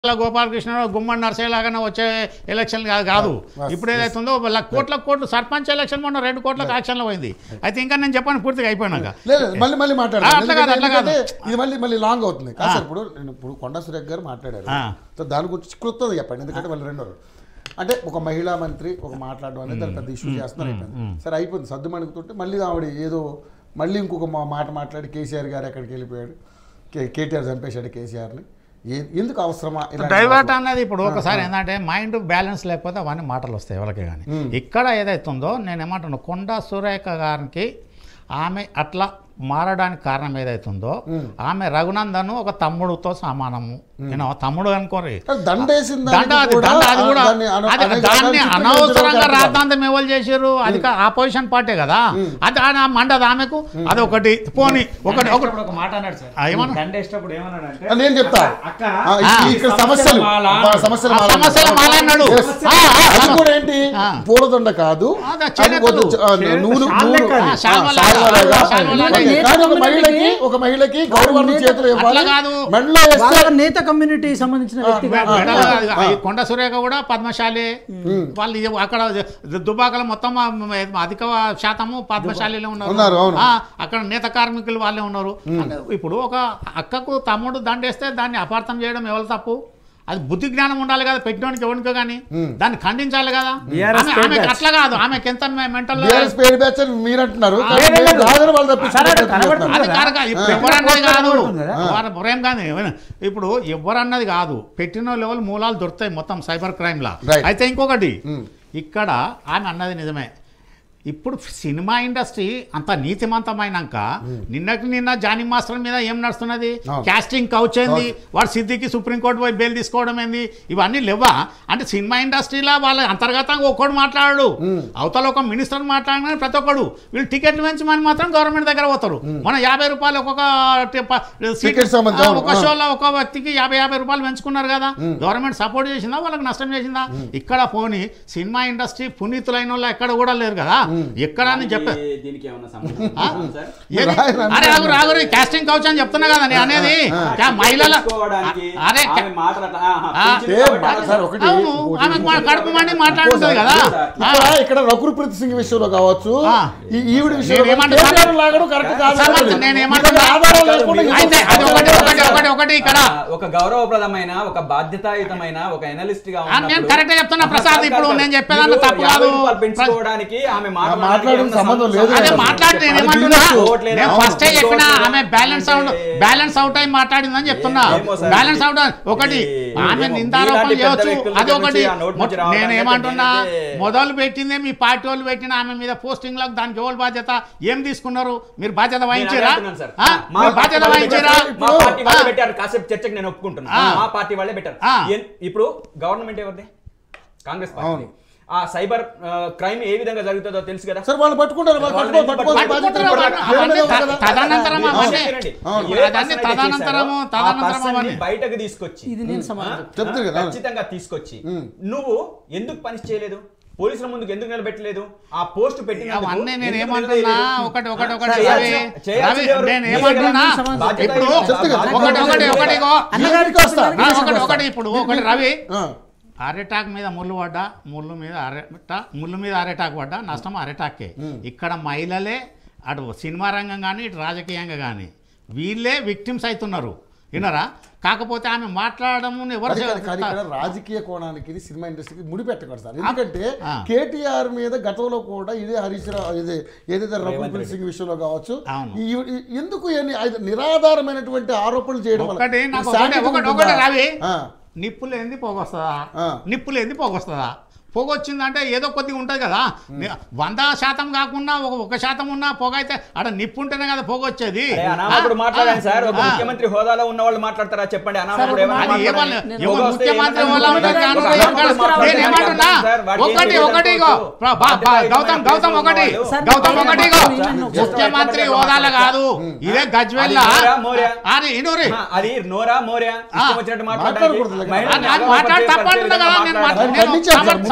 అలా గోపాలకృష్ణ గుమ్మడి నరసయ్యలాగానే వచ్చే ఎలక్షన్ కాదు కాదు ఇప్పుడు ఏదైతుందో వాళ్ళ కోట్ల కోట్లు సర్పంచ్ ఎలక్షన్ మొన్న రెండు కోట్లకు యాక్షన్లో పోయింది అయితే ఇంకా నేను చెప్పాను పూర్తిగా అయిపోయినాక లేదు మళ్ళీ మళ్ళీ ఆ, మాట్లాడాలి అట్లా కాదు, అట్లా కాదు. ఇది మళ్ళీ మళ్ళీ లాంగ్ అవుతుంది కాదు సార్ ఇప్పుడు నేను ఇప్పుడు కొండా సురేఖ్ గారు మాట్లాడారు ఆ. సో దాని గురించి క్లుప్తంగా చెప్పండి ఎందుకంటే వాళ్ళు రెండో అంటే ఒక మహిళా మంత్రి ఒక మాట్లాడడం అనేది దాని పెద్ద ఇష్యూ చేస్తున్నారు అయిపోయింది సరే అయిపోయింది సర్దు మణుకుతుంటే మళ్ళీ ఆవిడ ఏదో మళ్ళీ ఇంకొక మా- మాట మాట్లాడి కేసీఆర్ గారు ఎక్కడికి వెళ్ళిపోయాడు కే కేటీఆర్ చంపేశాడు కేసీఆర్ని ఏ- ఎందుకు అవసరమా ఇలాంటి డైవర్ట్ అన్నది ఇప్పుడు ఒకసారి ఏంటంటే మైండ్ బ్యాలెన్స్ లేకపోతే అవన్నీ మాటలు వస్తాయి ఎవరికి కానీ ఇక్కడ ఏదైతుందో నేను ఏమంటున్నా కొండా సురేఖ గారికి ఆమె అట్లా మారడానికి కారణం ఏదైతుందో ఆమె రఘునందన్ ఒక తమ్ముడుతో సమానము నేను తమ్ముడు అనుకోరి కానీ దండేసిన దండ దానికి అది కూడా దండ అది కూడా దాన్ని అన- అది అనేక దాన్ని రకాల అనవసరంగా చిత్రీకరించడం రాద్ధాంతం ఎవరు చేశారు అది ఆపోజిషన్ పార్టీ కదా అది ఆ మండదు ఆమెకు అదొకటి పోని ఒకటి ఒకటి దండేసినప్పుడు ఒక మాట అన్నాడు సార్ ఆ, ఏమన్నా? దండేసినప్పుడు ఏమన్నాడు అంటే ఆ, నేను చెప్తా అక్క ఆ, ఈ- ఇక్కడ సమస్యలు మాల. ఆ, సమస్యల ఆ మాల సమస్యల మాల అన్నాడు. Yes. ఆ, ఆ, అది కూడా ఏంటి ఆ. పూలదండ కాదు అదే అది చేనేతలు. కొంచెం, ఆ, నూలు షాల్ నూలు లెక్క అది. ఆ, శాల్వా శాల్వా లాగా. లాగా. శాల్వా లాగా. ఓకే. నేత కానీ ఒక కమ్యూనిటీకి మహిళకి ఒక మహిళకి గౌరవం నేత- చేతులు ఇవ్వాలి అట్లా కాదు. మెడలో వేస్తే వాళ్ళ నేత కమ్యూనిటీ సంబంధించిన వ్యక్తి కాదు. మెడల్ అది- ఈ కొండ సురేఖ కూడా పద్మశాలి వాళ్ళు ఇది అక్కడ దుబాకలు మొత్తం అధిక శాతము పద్మశాలిలో ఉన్నారు, ఉన్నారు అవును. ఆ, అక్కడ నేత కార్మికులు వాళ్ళే ఉన్నారు అంటే ఇప్పుడు ఒక అక్కకు తమ్ముడు దండేస్తే దాన్ని అపార్థం చేయడం ఎవరు తప్పు అది బుద్ధి జ్ఞానం ఉండాలి కదా పెట్టడానికి ఎవరికో కానీ దాన్ని ఖండించాలి కదా BRS ఆమె- paid ఆమెకి batch. అట్లా కాదు ఆమెకి ఎంత మెంటల్ బీఆర్ఎస్ పేరు బ్యాచ్ అని మీరు అంటున్నారు కానీ లేదు, మేము లేదు. కాదని వాళ్ళు సరే, తప్పించుకుంటారు కనబడుతుంది. అది కాదు కాదు. ఇప్పుడు ఎవరన్నది కాదు కనబడుతుంది కదా. వారు ప్రేమ కాదు ఏమైనా. ఇప్పుడు ఎవరన్నది కాదు పెట్టిన లెవెల్ మూలాలు దొరుకుతాయి మొత్తం సైబర్ క్రైమ్ లా Right. అయితే ఇంకొకటి Hmm. ఇక్కడ ఆమె అన్నది నిజమే ఇప్పుడు సినిమా ఇండస్ట్రీ అంత నీతిమంతమైనాక నిన్నటి నిన్న జానీ మాస్టర్ మీద ఏం నడుస్తున్నది అవును. కాస్టింగ్ కౌచ్ ఏంది వాడు సిద్ధికి సుప్రీంకోర్టు పోయి బెయిల్ తీసుకోవడం ఏంది ఇవన్నీ లేవా అంటే సినిమా ఇండస్ట్రీలో వాళ్ళ అంతర్గతంగా ఒక్కడు మాట్లాడు అవతల ఒక మినిస్టర్ మాట్లాడిన ప్రతి ఒక్కడు వీళ్ళు టికెట్లు పెంచమని మాత్రం గవర్నమెంట్ దగ్గర పోతారు మన యాభై రూపాయలు ఒక్కొక్క టి- ప- సీట్- టికెట్ సంబంధించి, ఆ, అవును, ఒక ఆ. షోలో ఒక వ్యక్తికి యాభై యాభై రూపాయలు పెంచుకున్నారు కదా గవర్నమెంట్ సపోర్ట్ చేసిందా వాళ్ళకి నష్టం చేసిందా ఇక్కడ పోని సినిమా ఇండస్ట్రీ పునీతులైన వాళ్ళు ఎక్కడ కూడా లేరు కదా ఎక్కడ అని చెప్పే దీనికి- దీనికి ఏమన్నా సంబంధం ఆ? ఉందా సార్ ఏది? రాయరు అరే రాగు రాగు కాస్టింగ్ కౌచ్ అని చెప్తున్నా కదా నేను అనేది ఆ, మహిళల తెలుసుకోవడానికి అరే ఆమె మాట్లాడ ఆహా, ఆ, పెంచింది ఏ, కాబట్టి సార్ ఒకటి అవును ఒకటి- ఆమె మా కడుపు మండి మాట్లాడుతుంది కదా ఆ, ఇక్కడ ఇక్కడ రఘుప్రీత్ సింగ్ విషయంలో కావచ్చు ఆ. ఈ ఈవిడ విషయంలో నేనేమంటున్నా? కేసీఆర్ లాగడం కరెక్ట్ కాదు సమర్థ- నేను ఏమంటున్నా? ఆధారాలు లేకుండా ఇది అయితే అది ఒకటి ఒకటి ఒకటి ఒకటి ఇక్కడ ఆ, ఒక గౌరవప్రదమైన ఒక బాధ్యతాయుతమైన ఒక ఎనలిస్ట్ గా ఆ, నేను ఉన్నప్పుడు- కరెక్టే చెప్తున్నా ప్రసాద్, ఇప్పుడు నేను చెప్పేదాన్ని మీరు తప్పు యాభై కాదు. రూపాయలు పెంచుకోవడానికి ఆమె మాట్లాడడానికి మాట్లాడడం ఏమన్నా సంబంధం సం- లేదు. అదే అది మాట్లాడి నేను అది ఏమంటున్నా బిజినెస్ ఓట్లేదా? నేను ఫస్ట్ అవును. చెప్పిన ఓట్లేదా? ఆమె బ్యాలెన్స్ అవుట్ అంటే- బ్యాలెన్స్ అవుట్ అయి మాట్లాడిందని చెప్తున్నా ఏమో సార్. బ్యాలెన్స్ అవుట్ ఒకటి ఈ- ఆమె ఏమో, నిందారోపణ మీలాంటి పెద్ద చేయొచ్చు వ్యక్తుల అది దగ్గర ఒకటి నుంచి ఆ నోటి నుంచి రావడం నేను అంటే ఏమంటున్నా నేనైతే- మొదలు పెట్టిందే మీ పార్టీ వాళ్ళు పెట్టిన ఆమె మీద పోస్టింగ్ లకు దానికి ఎవరు బాధ్యత ఏం తీసుకున్నారు మీరు బాధ్యత నేను వహించారా అడుగుతున్నాను సార్. ఆ? మా మీరు పార్టీ బాధ్యత వాళ్ళే వహించారా పెట్టారు. మా పార్టీ వాళ్ళే ఆ. పెట్టారు కాసేపు చర్చకు నేను ఒప్పుకుంటున్నా ఆ. మా పార్టీ వాళ్ళే పెట్టారు ఆ. ఎన్- ఇప్పుడు గవర్నమెంట్ ఎవరిది కాంగ్రెస్ పార్టీ అవును. ఆ సైబర్ క్రైమ్ ఏ విధంగా జరుగుతుందో తెలుసు కదా సార్ వాళ్ళు పట్టుకుంటారు వాళ్ళు వాళ్ళు పట్టుకో- పట్టుకోవాల్సిన బాధ్యత పట్టుకుంటారు, కూడా అవన్నీ దేవుడి మీద ఉంది త- కదా. తదనంతరం అవును. అవన్నీ వినండి. అవును. ఏ అదన్నీ person అయితే తదనంతరము, చేశారో, ఆ తదనంతరం person ని అవన్నీ. బయటకు తీసుకొచ్చి ఇది నేను సమాధానం ఆ? చెప్తారు కదా. ఖచ్చితంగా తీసుకొచ్చి నువ్వు ఎందుకు పని చేయలేదు పోలీసుల ముందుకు ఎందుకు నిలబెట్టలేదు ఆ పోస్ట్ పెట్టిన అవన్నీ నేను ఏమంటున్నా ఒకటి ఒకటి ఒకటి రవి చేయాల్సింది రవి ఎవరు? నేను మీరే ఏమంటున్నా కదా బాధ్యత ఇప్పుడు ఇది. బాధ్యత ఒకటి ఒకటి ఇది. ఒకటి ఇగో. అన్నగారికి వస్తా. ఆ, ఒకటి ఒకటి ఇప్పుడు ఒకటి రవి ఆ. అరెటాక్ మీద ముళ్ళు పడ్డా ముళ్ళు మీద అరెట ముళ్ళు మీద అరెటాక్ పడ్డా నష్టం అరెటాకే ఇక్కడ మహిళలే అటు సినిమా రంగం కానీ ఇటు రాజకీయంగా కానీ వీళ్ళే విక్టిమ్స్ అవుతున్నారు విన్నారా కాకపోతే ఆమె మాట్లాడడం ఎవరు అది కాదు, కానీ చే- ఇక్కడ రాజకీయ కోణానికి ఇది సినిమా ఇండస్ట్రీకి ముడిపెట్టకూడదు సార్ ఎందుకంటే ఆ. కేటీఆర్ మీద గతంలో కూడా ఇదే హరీష్ రావు ఇది ఏదైతే రఘుప్రీత్ సింగ్ విషయంలో కావచ్చు అవును. ఈ- ఈ- ఎందుకు ఎన్ని- అది నిరాధారమైనటువంటి ఆరోపణలు చేయడం వల్ల ఒకటి నాకు ఇది ఒకటి శాంతియుతం ఒకటి ఉంటుందా? ఒకటి రవి ఆ. నిప్పులు ఏంది పొగొస్తుందా ఆ. నిప్పులు ఏంది పొగొస్తుందా పొగ వచ్చిందంటే ఏదో కొద్దిగా ఉంటుంది కదా ని- వంద శాతం కాకుండా ఒక ఒక శాతం ఉన్నా పొగ అయితే అక్కడ నిప్పు ఉంటేనే కదా పొగ వచ్చేది అరే, అనామకుడు ఆ, మాట్లాడండి సార్ ఒక ఆ. ముఖ్యమంత్రి హోదాలో ఉన్న వాళ్ళు మాట్లాడతారా చెప్పండి అనామకుడు ఒక ఏమన్నా మాట- అది ఏమన్నా మాట్లాడండి. ఎవరు పొగ వస్తే ముఖ్యమంత్రి ఏమన్నా వాళ్ళ మీద మాట్లాడండి. కాను- ఒక ఏం అనామకుడు కాదు. మాట్లాడండి. నేను ఏమంటున్నా సార్, వాడికి ఏం ఒకటి తెలియదు ఒకటి ఇగో అనుకోవచ్చు. ప్ర- బా- బా- బాధ్యతాయుతమైన గౌతమ్ గౌతమ్ ప్లేస్లో ఒకటి ఉన్నవాళ్ళు. సార్, గౌతమ్ నేను ఒకటి ఇగో నేను ముఖ్యమంత్రి చెప్పండి, హోదాలో చెప్పండి. కాదు ఇదే గజ్వేల్ అది నోరా, మోరియా? అది ఇనూరి ఆ, అది నోరా మోరియా ఇష్టం వచ్చినట్టు మాట్లాడడానికి మాట్లాడకూడదు. మహిళల్ని అది మాట్లాడి అగౌరవపరిచే తప్పంటున్నా కదా నేను మాట్లాడాలి. మాట్లాడి- ఖండించాను సార్. నేను ముందు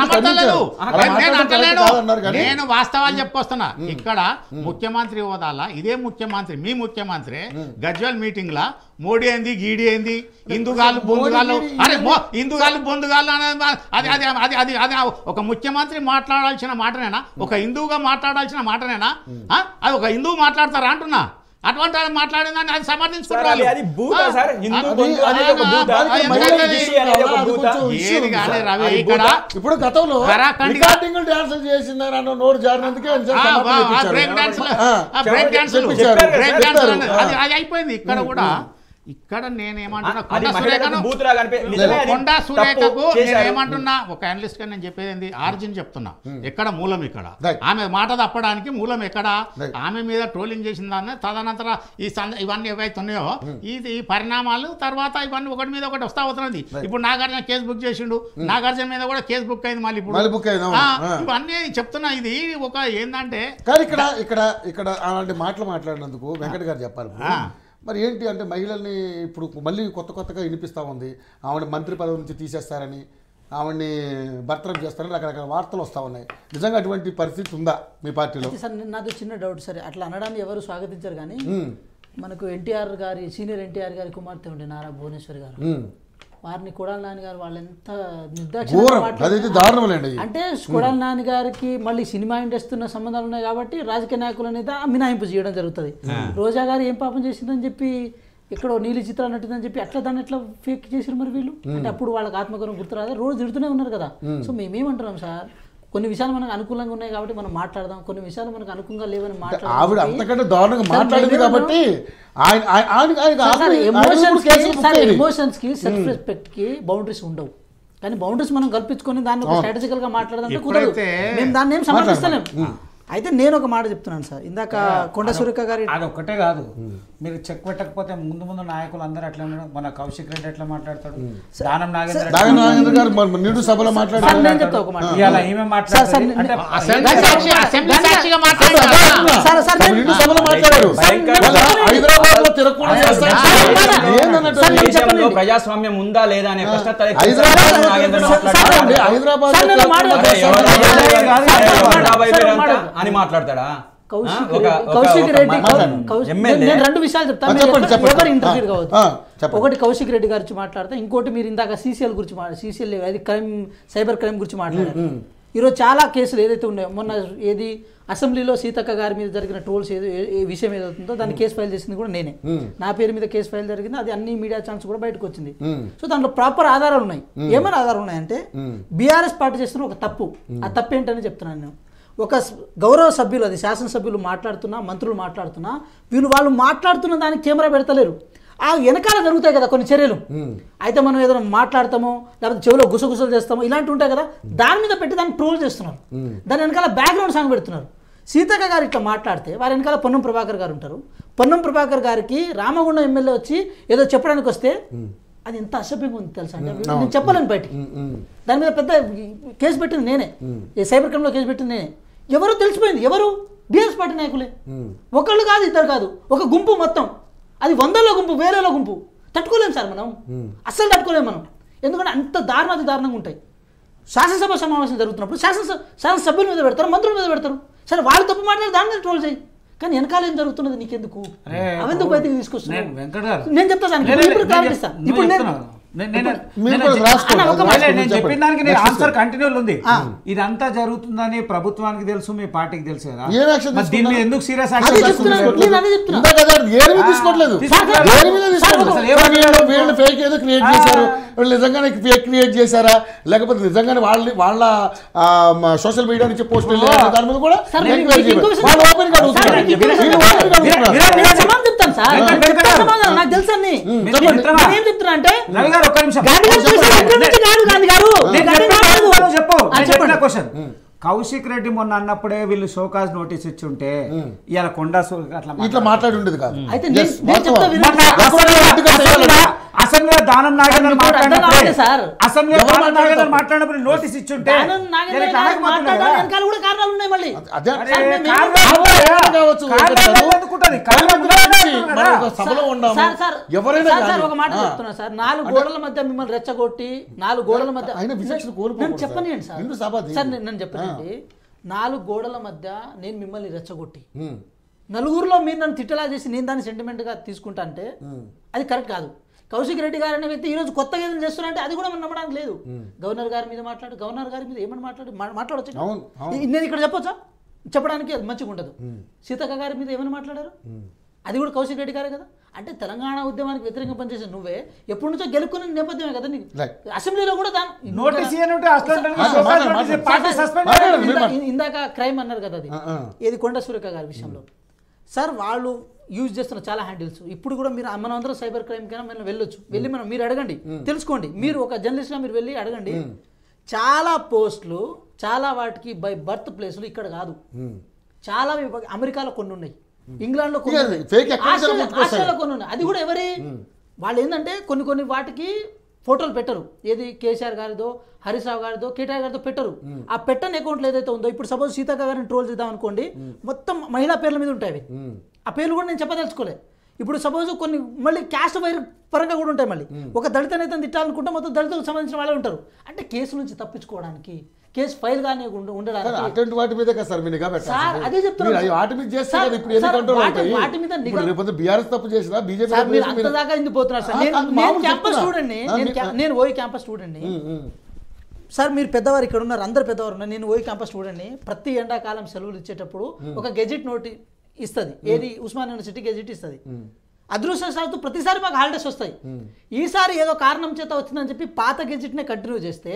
సమర్థలేదు ఖండించారు. నేను- అలా నేను మాట్లాడడం అంటలేను కరెక్ట్ కాదన్నారు కానీ నేను వాస్తవాలు చెప్పుకొస్తున్నా ఇక్కడ ముఖ్యమంత్రి హోదాల ఇదే ముఖ్యమంత్రి మీ ముఖ్యమంత్రి గజ్వల్ మీటింగ్ లా మోడీ ఏంది గీడి ఏంది హిందుగాళ్ళు బొందుగాళ్ళు మోడీ అరే మో- హిందుగాళ్ళు బొందుగాళ్ళు అనేది మా- అది అది అది అది అది ఒక ముఖ్యమంత్రి మాట్లాడాల్సిన మాటనేనా ఒక హిందువుగా మాట్లాడాల్సిన మాటనేనా ఆ? అది ఒక హిందువు మాట్లాడతారా అంటున్నా అటువంటి వాళ్ళు మాట్లాడిందని అది సార్, సమర్థించుకుంటారు అది- అది భూతా ఆ? సార్ హిందూ అది- బంధు అనేది ఒక అది- భూతా అది- అది- మహిళలు అది- తీసుకురావాలా? అనేది ఒక అది భూతా. కొంచెం issue ఏది ఉంది కానీ సార్. రవి అది ఇక్కడ భూతా. ఇప్పుడు గతంలో కరాఖండిగా- రికార్డింగ్ డాన్సులు చేసిందని అన్న నోరు జారినందుకే ఆయన ఆ, సమాధానం ఆ, ఇప్పించారు. బ్రేక్ డాన్సులు ఆ, ఆ, బ్రేక్ డాన్సులు చెప్పారు, బ్రేక్ చెప్పారు. డాన్సులు అనేది- ఆ. అది అది అయిపోయింది ఇక్కడ కూడా ఇక్కడ నేనేమంటున్నా అది కొండా మహిళలకు సురేఖను బూతులా కనిపి- నిజమే అది కొండా తప్పు సురేఖకు చేశారు. నేను ఏమంటున్నా ఒక అనలిస్ట్ గా నేను చెప్పేది ఏంది ఆర్జిన్ చెప్తున్నా ఎక్కడ మూలం ఇక్కడ Right. ఆమె మాట తప్పడానికి మూలం ఎక్కడ Right. ఆమె మీద ట్రోలింగ్ చేసిన దాన్ని తదనంతర ఈ సంద ఇవన్నీ ఏవైతే ఉన్నాయో ఇది ఈ పరిణామాలు తర్వాత ఇవన్నీ ఒకటి మీద ఒకటి వస్తా అవుతున్నది ఇప్పుడు నాగార్జున కేసు బుక్ చేసిండు నాగార్జున మీద కూడా కేసు బుక్ అయింది మళ్ళీ ఇప్పుడు మళ్ళీ book అయింది, అవును. ఆ, ఆ. ఇవన్నీ చెప్తున్నా ఇది ఒక ఏంటంటే కానీ ఇక్కడ ఇక్కడ ఇక్కడ అలాంటి మాటలు మాట్లాడినందుకు వెంకట గారు చెప్పాలి ఇప్పుడు. ఆ. మరి ఏంటి అంటే మహిళల్ని ఇప్పుడు మళ్ళీ కొత్త కొత్తగా వినిపిస్తూ ఉంది ఆవిడ మంత్రి పదవి నుంచి తీసేస్తారని ఆవిడ్ని భర్తరం చేస్తారని రకరకాల వార్తలు వస్తూ ఉన్నాయి నిజంగా అటువంటి పరిస్థితి ఉందా మీ పార్టీలో అయితే సార్ నేను- నాది చిన్న డౌట్ సరే అట్లా అనడాన్ని ఎవరు స్వాగతించారు కానీ ఉమ్, మనకు ఎన్టీఆర్ గారి సీనియర్ ఎన్టీఆర్ గారి కుమార్తె ఉండే నారా భువనేశ్వరి గారు ఉమ్. వారిని కొడాలి నాని గారు వాళ్ళు ఎంత ఘోరం నిర్దాక్షిణ్యంగా అదైతే మాట్లాడారు. దారుణమేనండి అంటే కొడాలి నాని గారికి మళ్ళీ సినిమా ఇండస్ట్రీ సంబంధాలు ఉన్నాయి కాబట్టి రాజకీయ నాయకుల అనేది మినాయింపు చేయడం జరుగుతుంది రోజా గారు ఏం పాపం చేసిందని చెప్పి ఎక్కడో నీలి చిత్రాలు నట్టిందని చెప్పి అట్లా దాన్ని ఎట్లా ఫేక్ చేసారు మరి వీళ్ళు అంటే అప్పుడు వాళ్ళకి ఆత్మగౌరవం గుర్తురాదా రోజు తిడుతూనే ఉన్నారు కదా సో మేమేమంటున్నాం సార్ కొన్ని విషయాలు మనకు అనుకూలంగా ఉన్నాయి కాబట్టి మనం మాట్లాడదాం కొన్ని విషయాలు మనకు అనుకూలంగా లేవని ఆవిడ మాట్లాడదాం అంతకంటే దారుణంగా సార్, మాట్లాడింది మేమేమన్నాం? కాబట్టి ఆయన ఆయన- ఆయనకి- ఆయనకి సార్, సార్, ఆత్మ- ఆయన ఎమోషన్స్ కూడా కేసులు బుక్ అయ్యాయి. ఎమోషన్స్ కి సెల్ఫ్ రెస్పెక్ట్ కి బౌండరీస్ ఉండవు కానీ బౌండరీస్ మనం కల్పించుకొని దాన్ని ఒక స్ట్రాటజికల్ గా మాట్లాడదంటే కుదరదు ఎప్పుడైతే- మేము దాన్ని ఏం సమర్థిస్తలేం అయితే నేను ఒక మాట చెప్తున్నాను సార్ ఇందాక కొండ సురేఖ గారి అది ఒక్కటే కాదు మీరు చెక్ పెట్టకపోతే ముందు ముందు నాయకులు అందరూ అట్లా ఉండడం మన కౌశిక్ రెడ్డి ఎట్లా మాట్లాడతాడు దానం నాగేంద్ర దాగ నాగేంద్ర గారు మరి నిండు సభలో సార్, మాట్లాడారు నేను చెప్తా ఒక మాట ఇవాళ ఈమె సార్, సార్, మాట్లాడుతుంది అంటే అసెంబ్లీ గంట- సాక్షి అసెంబ్లీ గంట- సాక్షిగా అదే మాట్లాడారు అంటున్నా. సార్, సార్, నేను- నిండు సభలో మాట్లాడారు భయంకర- వాళ్ళ హైదరాబాద్ లో తిరగకుండా చేస్తారు ఏందన్నట్టు సార్, నేను దేశంలో చెప్పండి. ప్రజాస్వామ్యం ఉందా లేదా అనే ప్రశ్న తలెత్తి హైదరాబాద్ దానం నాగేంద్ర సార్, మాట్లాడతాడా? అండి, హైదరాబాద్ సార్, లో నేను మాట- తిరగకుండా అరే, ఎవరు చేస్తారు. రాజకీయాలు కాదు, సార్, ఎవరు సార్, డాబా సార్, అయిపోయారంట మాట్లాడు. అని మాట్లాడతాడా కౌశిక్ ఆ? ఒక- రెడ్డి- ఒక- కౌశిక్ ఒక రెడ్డి మాట్లాడు. కౌశిక్- ఎమ్మెల్యే. నేను రెండు విషయాలు చెప్తాను ఆ, మీరు చెప్పండి, ఎవరు- చెప్పండి. ఎవరు ఇంటర్ఫీర్ ఆ, కావచ్చు ఆ, చెప్పండి. ఒకటి కౌశిక్ రెడ్డి గురించి మాట్లాడతా ఇంకోటి మీరు ఇందాక సీసీఎల్ గురించి సీసీఎల్ అది క్రైమ్ సైబర్ క్రైమ్ గురించి మాట్లాడారు ఈరోజు చాలా కేసులు ఏదైతే ఉన్నాయో మొన్న ఏది అసెంబ్లీలో సీతక్క గారి మీద జరిగిన ట్రోల్స్ ఏదో ఏ- ఏ విషయం ఏదవుతుందో దాన్ని కేసు ఫైల్ చేసింది కూడా నేనే నా పేరు మీద కేసు ఫైల్ జరిగింది అది అన్ని మీడియా ఛానల్స్ కూడా బయటకు వచ్చింది సో దాంట్లో ప్రాపర్ ఆధారాలు ఉన్నాయి ఏమైనా ఆధారాలు ఉన్నాయంటే బీఆర్ఎస్ పార్టీ చేస్తున్న ఒక తప్పు ఆ తప్పు ఏంటని చెప్తున్నాను నేను ఒక స్- గౌరవ సభ్యులు అది శాసనసభ్యులు మాట్లాడుతున్నా మంత్రులు మాట్లాడుతున్నా వీళ్ళు వాళ్ళు మాట్లాడుతున్న దానికి కెమెరా పెడతలేరు ఆ వెనకాల జరుగుతాయి కదా కొన్ని చర్యలు అయితే మనం ఏదైనా మాట్లాడతామో లేకపోతే చెవిలో గుసగుసలు చేస్తామో ఇలాంటివి ఉంటాయి కదా దాని మీద పెట్టి దాన్ని ట్రోల్ చేస్తున్నారు దాని వెనకాల బ్యాక్గ్రౌండ్ సాంగ్ పెడుతున్నారు సీతక్క గారు ఇట్లా మాట్లాడితే వారి వెనకాల పొన్నం ప్రభాకర్ గారు ఉంటారు పొన్నం ప్రభాకర్ గారికి రామగుండం ఎమ్మెల్యే వచ్చి ఏదో చెప్పడానికి వస్తే అది ఎంత అసభ్యంగా ఉంది తెలుసా అంటే నేను చెప్పలేను బయటికి దాని మీద పెద్ద కేసు పెట్టింది నేనే ఈ సైబర్ క్రైమ్లో కేసు పెట్టింది నేనే ఎవరు తెలిసిపోయింది ఎవరు బీఎస్ పార్టీ నాయకులే ఒకళ్ళు కాదు ఇద్దరు కాదు ఒక గుంపు మొత్తం అది వందల గుంపు వేలలో గుంపు తట్టుకోలేం సార్ మనం అస్సలు తట్టుకోలేం మనం ఎందుకంటే అంత దారుణాతి దారుణంగా ఉంటాయి శాసనసభ సమావేశం జరుగుతున్నప్పుడు శాసనసభ శాసనసభ్యుల మీద పెడతారు మంత్రుల మీద పెడతారు సరే వాళ్ళు తప్పు మాట్లాడి దాని మీద ట్రోల్ చేయి కానీ వెనకాల ఏం జరుగుతున్నది నీకెందుకు అరే, అవెందుకు బయటకు నేను తీసుకొస్తున్నావు వెంకట్ గారు నేను చెప్తా సార్ లే, లే, ఇప్పుడు నేను clarity చెప్- ఇస్తా. నువ్వు ఇప్పుడు నేను చెప్తున్నావు. నేను- నేను- మీరు నేను కూడా చెప్- రాసుకోండి, అన్న, ఒక రాసుకోండి, మాట, నేను చెప్పండి. చెప్పిన దానికి నేను Next. ఆన్సర్ కంటిన్యూ ఉంది ఇదంతా జరుగుతుందని ప్రభుత్వానికి తెలుసు మీ పార్టీకి తెలుసు కదా ఏం యాక్షన్ మరి దీని మీద తీసుకున్నారు? ఎందుకు సీరియస్ అదే యాక్షన్ చెప్తున్నాను తీసుకోలేదు? నేను అదే చెప్తున్నా ఇందాక అదే ఏమి మీద తీసుకోవట్లేదు తీసుకుంటారు. దేని మీద తీసుకోవట్లేదు. అసలు ఏం సార్, వీళ్ళు వీళ్ళు ఫేక్ ఏదో క్రియేట్ చేశారు వీళ్ళు నిజంగానే ఫేక్ క్రియేట్ చేశారా లేకపోతే నిజంగానే వాళ్ళ వాళ్ళ సోషల్ మీడియా నుంచి పోస్ట్ దాని మీద కూడా సార్, ఎంక్వైరీ మీకు చేయాలి. ఇంకో విషయం వాళ్ళు ఓపెన్ గా అడుగుతున్నారు. సార్, మీకు ఇంకో వీళ్ళు విషయం open గా అడుగుతున్నారు. విరా- విరా- నేను సమాధానం చెప్తాను సార్ వెంకట్ నేను చెప్తా గారు. సమాధానం, నాకు తెలుసు అన్ని మీరు చెప్పండి. మిత్రమా? నేను ఏం చెప్తున్నా అంటే రవి గారు ఒక్క నిమిషం గాంధీ గారు చేసిన దగ్గర నుంచి కాదు గాంధీ గారు నేను గాంధీ చెప్పిన గారు క్వశ్చన్ నువ్వు చెప్పు ఆ, నేను చెప్పండి చెప్పిన క్వశ్చన్ కౌశిక్ రెడ్డి మొన్న అన్నప్పుడే వీళ్ళు షోకాజ్ నోటీస్ ఇచ్చి ఉంటే ఇలా కొండా సు- అట్లా ఇట్లా మాట్లాడి ఉండేది కాదు అయితే Yes, నేను- నేను వాస్తవం. చెప్తా వినండి. మొన్న లేకపోతే అసెంబ్లీలో- ఎందుకు చేయాలి? అసెంబ్లీలో- అసెంబ్లీలో దానం నాగేంద్ర మీకు అర్థం మాట్లాడినప్పుడే కావాలి సార్. అసెంబ్లీలో ఎవరు దానం నాగేంద్ర మాట్లాడతారు? మాట్లాడినప్పుడు నోటీస్ ఇచ్చుంటే దానం నాగేంద్ర నేను ఇట్లా గారు అనకపోతుండే మాట్లాడడానికి కదా. వెనకాల కూడా కారణాలు ఉన్నాయి మళ్ళీ అదే అరే, సార్, మేము- కారణాలు కారణాలు ఉంటాయా? కావచ్చు, కారణాలు వెంకటరావు. ఎందుకుంటది? కారణాలు గురించి ఉంటాయి మనం కదా. ఒక సభలో ఉన్నాము సార్ సార్ ఎవరైనా సార్, సార్ కానీ. ఒక మాట ఆ. చెప్తున్నా సార్ నాలుగు గోడల మధ్య మిమ్మల్ని రెచ్చగొట్టి నాలుగు గోడల మధ్య ఆయన విచక్షణ కోల్పోకూడదు నేను సార్. చెప్పనియండి సార్ హిందూ సభ అది. సార్ నేను నేను చెప్పనండి నాలుగు గోడల మధ్య నేను మిమ్మల్ని రెచ్చగొట్టి ఉమ్, నలుగురిలో మీరు నన్ను తిట్టలా చేసి నేను దాన్ని సెంటిమెంట్గా తీసుకుంటా అంటే అది కరెక్ట్ కాదు కౌశిక్ రెడ్డి గారు అనే వ్యక్తి ఈ రోజు కొత్తగా ఏదైనా చేస్తున్నారంటే అది కూడా మనం నమ్మడానికి లేదు గవర్నర్ గారి మీద మాట్లాడు గవర్నర్ గారి మీద ఏమని మాట్లాడు మా- మాట్లాడొచ్చు కదా? అవును, అవును. ఈ- నేను ఇక్కడ చెప్పొచ్చా చెప్పడానికి అది మంచిగా ఉండదు సీతక్క గారి మీద ఏమని మాట్లాడారు అది కూడా కౌశిక్ రెడ్డి గారే కదా అంటే తెలంగాణ ఉద్యమానికి వ్యతిరేకంగా పనిచేసే నువ్వే ఎప్పటి నుంచో గెలుక్కున్న నేపథ్యమే కదా నీకు Right. అసెంబ్లీలో కూడా దాని నోటీస్ ఇయ్యనుంటే అసలు మాట్లాడు, మాట్లాడు, మాట్లాడు. పార్టీ సస్పెండ్ మాట్లాడు. చేయాలి. ఇందా- ఇందాక క్రైమ్ అన్నారు కదా అది ఆ, ఆ. ఏది కొండ సురేఖ గారి విషయంలో సార్ వాళ్ళు యూజ్ చేస్తున్న చాలా హ్యాండిల్స్ ఇప్పుడు కూడా మీరు మనం అందరం సైబర్ క్రైమ్ కైనా మనం వెళ్ళొచ్చు వెళ్ళి మనం మీరు అడగండి తెలుసుకోండి మీరు ఒక జర్నలిస్ట్గా మీరు వెళ్ళి అడగండి చాలా పోస్టులు చాలా వాటికి బై బర్త్ ప్లేస్లు ఇక్కడ కాదు చాలా విభా- అమెరికాలో కొన్ని ఉన్నాయి ఇంగ్లాండ్లో కొన్ని ఇక ఉన్నాయి. fake ఎక్కడి నుంచి ఆస్ట్రేలియా- పుట్టుకొస్తాయి? ఆస్ట్రేలియాలో కొన్ని ఉన్నాయి అది కూడా ఎవరి వాళ్ళు ఏంటంటే కొన్ని కొన్ని వాటికి ఫోటోలు పెట్టరు ఏది కేసీఆర్ గారిదో హరీష్ రావు గారిదో కేటీఆర్ గారితో పెట్టరు ఆ పెట్టని అకౌంట్లో ఏదైతే ఉందో ఇప్పుడు సపోజ్ సీతక్క గారిని ట్రోల్ చేద్దాం అనుకోండి మొత్తం మహిళా పేర్ల మీద ఉంటాయి అవి ఆ పేర్లు కూడా నేను చెప్పదలుచుకోలే ఇప్పుడు సపోజ్ కొన్ని మళ్ళీ క్యాస్ట్ వైర్ పరంగా కూడా ఉంటాయి మళ్ళీ ఒక దళిత నేతను తిట్టాలనుకుంటే మొత్తం దళితులకు సంబంధించిన వాళ్ళే ఉంటారు అంటే కేసు నుంచి తప్పించుకోవడానికి కేసు ఫైల్ కానీ ఉండ- కానీ ఉండడానికి అటువంటి వాటి మీద కదా సార్ మీరు నిఘా పెట్టాలి సార్, అదే చెప్తున్నాను మీరు అవి సార్. వాటి మీద చేస్తే సార్, కదా ఇప్పుడు ఎన్ని సార్, కంట్రోల్ వాటి- అవుతాయి వాటి మీద నిఘా- ఇప్పుడు రేపు బీఆర్ఎస్ తప్పు చేసినా బీజేపీ సార్ తప్పు మీరు చేసినా అంత మీరు- దాకా ఎందుకు పోతున్నారు సార్ ఆ, నేను కాదు, నేను మామూలు క్యాంపస్ చెప్తున్నా. స్టూడెంట్ని ఆ, నేను మీ- క్యా- నేను ఓయి క్యాంపస్ స్టూడెంట్ని ఉమ్, ఉమ్. సార్ మీరు పెద్దవారు ఇక్కడ ఉన్నారు అందరు పెద్దవారు ఉన్నారు నేను ఓయి క్యాంపస్ స్టూడెంట్ని ప్రతి ఎండాకాలం సెలవులు ఇచ్చేటప్పుడు ఒక గెజెట్ నోటి ఇస్తుంది ఏది ఉస్మాన్ యూనివర్సిటీ గెజెట్ ఇస్తుంది అదృష్టవశాత్తు ప్రతిసారి మాకు హాలిడేస్ వస్తాయి ఈసారి ఏదో కారణం చేత వచ్చిందని చెప్పి పాత గెజెట్నే కంటిన్యూ చేస్తే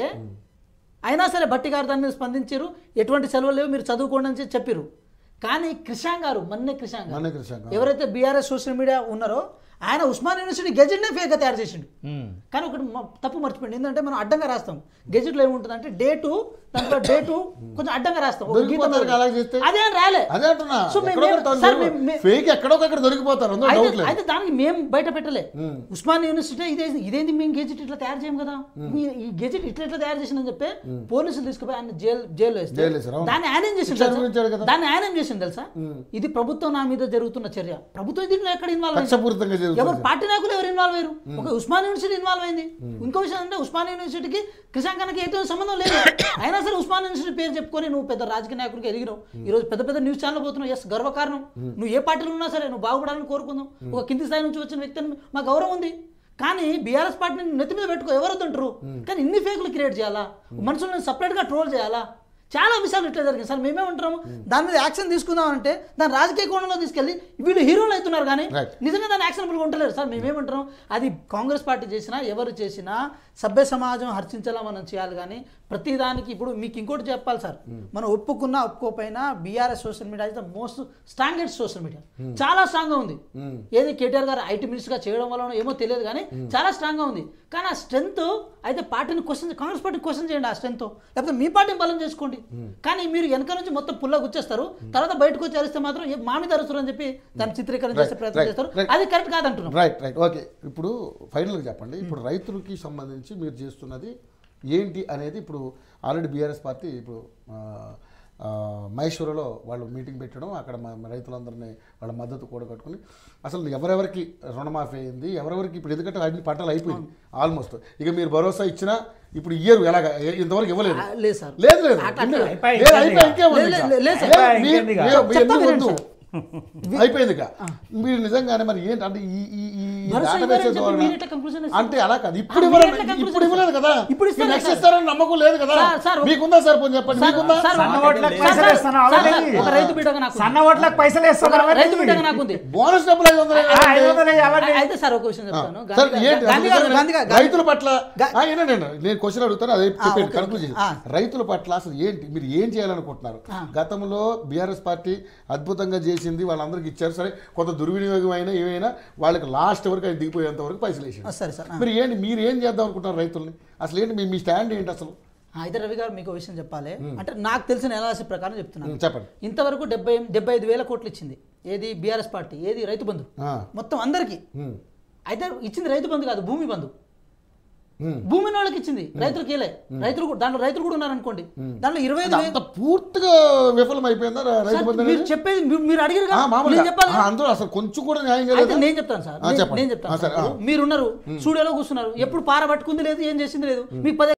అయినా సరే బట్టి గారు దాని మీద స్పందించారు ఎటువంటి సెలవులు లేవు మీరు చదువుకోండి అని చెప్పి చెప్పారు కానీ కృషాంగ్ గారు మన్నే కృషాంగ్ గారు మన్నే కృషాంగ్ గారు. ఎవరైతే బీఆర్ఎస్ సోషల్ మీడియా ఉన్నారో ఆయన ఉస్మాన్ యూనివర్సిటీ గెజెట్నే ఫేక్గా తయారు చేసిండు ఉమ్. కానీ ఒకటి మ- తప్పు మర్చిపోయింది ఏంటంటే మనం అడ్డంగా రాస్తాం గెజెట్లో ఏముంటుంది అంటే డేటు దాంట్లో డేటు కొంచెం అడ్డంగా రాస్తాం ఒక గీత దొరికిపోతారు కదా, అలా చేస్తే? అదే అని రాలే అదే అంటున్నా సో మేము- ఎక్కడో ఒకటి సార్, దొరికి- మేము- మేము- ఫేక్ ఎక్కడో ఒకక్కడ దొరికిపోతారు అందులో డౌట్ అయితే లేదు అయితే దానికి మేము బయట పెట్టలే ఉస్మాన్ యూనివర్సిటీ ఇదే ఇదేంది మేము గెజెట్ ఇట్లా తయారు చేయం కదా మీ- ఈ గెజెట్ ఇట్లా ఇట్లా తయారు చేసిందని చెప్పి పోలీసులు తీసుకుపోయి ఆయన జైలు జైల్లో వేస్తే జైల్లో వేశారు, అవును. దాన్ని ఆయన ఏం చేసిండు శిక్ష తెలుసా? అనుభవించాడు కదా. దాన్ని ఆయన ఏం చేసిండు తెలుసా ఇది ప్రభుత్వం నా మీద జరుగుతున్న చర్య ప్రభుత్వం దీంట్లో ఎక్కడ ఇన్వాల్వ్ కక్షపూరితంగా జరుగుతుంది. ఎవరు పార్టీ నాయకులు ఎవరు ఇన్వాల్వ్ అయ్యారు ఒక ఉస్మాన్ యూనివర్సిటీ ఇన్వాల్వ్ అయింది ఇంకో విషయం అంటే ఉస్మాన్ యూనివర్సిటీకి కృషాంకనకి ఎటువంటి సంబంధం లేదు అయినా సరే ఉస్మాన్ యూనివర్సిటీ పేరు చెప్పుకొని నువ్వు పెద్ద రాజకీయ నాయకుడికి ఎదిగినావు ఈ రోజు పెద్ద పెద్ద న్యూస్ ఛానల్ పోతున్నావు ఎస్ గర్వకారణం నువ్వు ఏ పార్టీలో ఉన్నా సరే నువ్వు బాగుపడాలని కోరుకుందాం ఒక కింది స్థాయి నుంచి వచ్చిన వ్యక్తి అని మా గౌరవం ఉంది కానీ బీఆర్ఎస్ పార్టీని నెత్తి మీద పెట్టుకో ఎవరు తింటారు కానీ ఇన్ని ఫేకులు క్రియేట్ చేయాలా మనుషులను సపరేట్గా ట్రోల్ చేయాలా చాలా విషయాలు ఇట్లా జరిగింది సార్ మేమేమంటాము దాని మీద యాక్షన్ తీసుకుందాం అంటే దాని రాజకీయ కోణంలో తీసుకెళ్ళి వీళ్ళు హీరోలు అవుతున్నారు కానీ Right. నిజంగా దాన్ని యాక్షనబుల్గా ఉండలేరు సార్ మేమేమంటున్నాం అది కాంగ్రెస్ పార్టీ చేసినా ఎవరు చేసినా సభ్య సమాజం హర్షించేలా మనం చేయాలి కానీ ప్రతిదానికి ఇప్పుడు మీకు ఇంకోటి చెప్పాలి సార్ మనం ఒప్పుకున్నా ఒప్పుకోకపోయినా BRS social media is the most strongest social media చాలా స్ట్రాంగ్గా ఉంది ఏది కేటీఆర్ గారు ఐటీ మినిస్టర్గా చేయడం వల్ల ఏమో తెలియదు కానీ చాలా స్ట్రాంగ్గా ఉంది కానీ ఆ స్ట్రెంత్ అయితే పార్టీని క్వశ్చన్ కాంగ్రెస్ పార్టీ క్వశ్చన్ చేయండి ఆ స్ట్రెంత్ లేకపోతే మీ పార్టీని బలం చేసుకోండి కానీ మీరు వెనక నుంచి మొత్తం పుల్ల గుచ్చేస్తారు తర్వాత బయటకు వచ్చి అరిస్తే మాత్రం ఏ మా మీద అరుస్తారు అని చెప్పి దాన్ని చిత్రీకరణ చేసే Right, ప్రయత్నం right, చేస్తారు right. అది కరెక్ట్ కాదంటున్నాం రైట్ రైట్ ఓకే ఇప్పుడు ఫైనల్గా చెప్పండి ఇప్పుడు రైతులకి సంబంధించి మీరు చేస్తున్నది ఏంటి అనేది ఇప్పుడు ఆల్రెడీ బీఆర్ఎస్ పార్టీ ఇప్పుడు ఆ, ఆ, మహేశ్వరలో వాళ్ళు మీటింగ్ పెట్టడం అక్కడ మ- మ- రైతులందరినీ వాళ్ళ మద్దతు కూడగట్టుకుని అసలు ఎవరెవరికి రుణమాఫీ అయింది ఎవరెవరికి ఇప్పుడు ఎందుకంటే అన్ని పంటలు అయిపోయింది ఆల్మోస్ట్ ఇక మీరు భరోసా ఇచ్చినా ఇప్పుడు ఇయ్యరు ఎలాగ ఎ- ఇంతవరకు ఇవ్వలేదు ఆ, లేదు సార్ లేదు లేదు అట్లా- ఇన్ని- అయిపోయి లేదు, ఇంకేంది అయిపోయి ఇంకేముంది లేదు, ఇంకా? లేదు, లేదు సార్. లేదు, అయిపోయి మీ- ఇంకేంది ఇక? మీ- మీ చెప్తా ఎన్ని వినండి వద్దు. అయిపోయింది ఇక మీరు నిజంగానే మరి ఏంటి అంటే ఈ ఈ ఈ ఈ భరోసా database ఇవ్వరని చెప్పి ద్వారా- మీరు ఎట్లా conclusion ఇస్తారు? అంటే అలా కాదు ఆ, ఇప్పుడు మీరు ఇవ్వలేదు ఎట్లా conclusion ఇప్పుడు ఇవ్వలేదు కదా ఇప్పుడు ఇస్తారు నెక్స్ట్ సార్. ఇస్తారని నమ్మకం లేదు కదా సార్, సార్, మీకుందా సార్ పోనీ చెప్పండి సార్, మీకుందా సార్, సన్న ఓట్లకు సార్, పైసలు సార్, వేస్తున్నావా? సార్, లేదు. ఒక రైతు బిడ్డగా నాకు ఉంది. సన్న ఓట్లకు పైసలు ఒక వేస్తున్నావా? రైతు బిడ్డగా నాకు ఉంది బోనస్ డబ్బులు ఐదు వందలు ఆ, ఐదు వందలు ఇవ్వండి. అయితే సార్ ఒక విషయం చెప్తాను సార్ గాంధీ ఏంటి గారు- గాంధీ గారు అసలు గాంధీ గారు రైతుల పట్ల గా- ఆ, ఏంటండి నేను క్వశ్చన్ అడుగుతాను అదే చెప్పండి ఓకే, కన్క్లూజన్ ఓకే. ఆ. రైతుల పట్ల అసలు ఏంటి మీరు ఏం చేయాలనుకుంటున్నారు గతంలో బీఆర్ఎస్ పార్టీ అద్భుతంగా చేసింది వాళ్ళందరికీ ఇచ్చారు సరే కొంత దుర్వినియోగం అయినా ఏమైనా వాళ్ళకి లాస్ట్ వరకు అది దిగిపోయేంత వరకు పైసలు వేసింది ఆ, సరే సార్ ఆ. మీరు ఏంటి మీరు ఏం చేద్దాం అనుకుంటున్నారు రైతుల్ని అసలు ఏంటి మీ మీ స్టాండ్ ఏంటి అసలు ఆ, అయితే రవి గారు మీకు ఒక విషయం చెప్పాలి అంటే నాకు తెలిసిన ఎనాలిసిస్ ప్రకారం చెప్తున్నాను ఉం, చెప్పండి ఇంతవరకు డెబ్బై డెబ్బై ఐదు వేల కోట్లు ఇచ్చింది ఏది బీఆర్ఎస్ పార్టీ ఏది రైతు బంధు ఆ. మొత్తం అందరికీ ఉం. అయితే ఇచ్చింది రైతు బంధు కాదు భూమి బంధు ఉమ్. భూమి ఉన్న వాళ్ళకి ఇచ్చింది రైతులకు ఇలే రైతులు కూడా- దాంట్లో రైతులు కూడా ఉన్నారనుకోండి దాంట్లో ఇరవై ఐదు అది అంత పూర్తిగా విఫలం అయిపోయిందా రా- రైతు సార్, బంధు మీరు అనేది? చెప్పేది మీ- మీరు అడిగారు ఆ, కదా, మామూలుగా నేను చెప్పాలి ఆ, కదా. అందులో అసలు కొంచెం కూడా న్యాయం అయితే కదా నేను చెప్తాను సార్ ఆ, నేను- చెప్పండి. నేను ఆ, చెప్తాను సరే, సార్. ఆ. మీరున్నారు స్టూడియోలో కూర్చున్నారు ఎప్పుడు పార పట్టుకుంది లేదు ఏం చేసింది లేదు మీకు పదే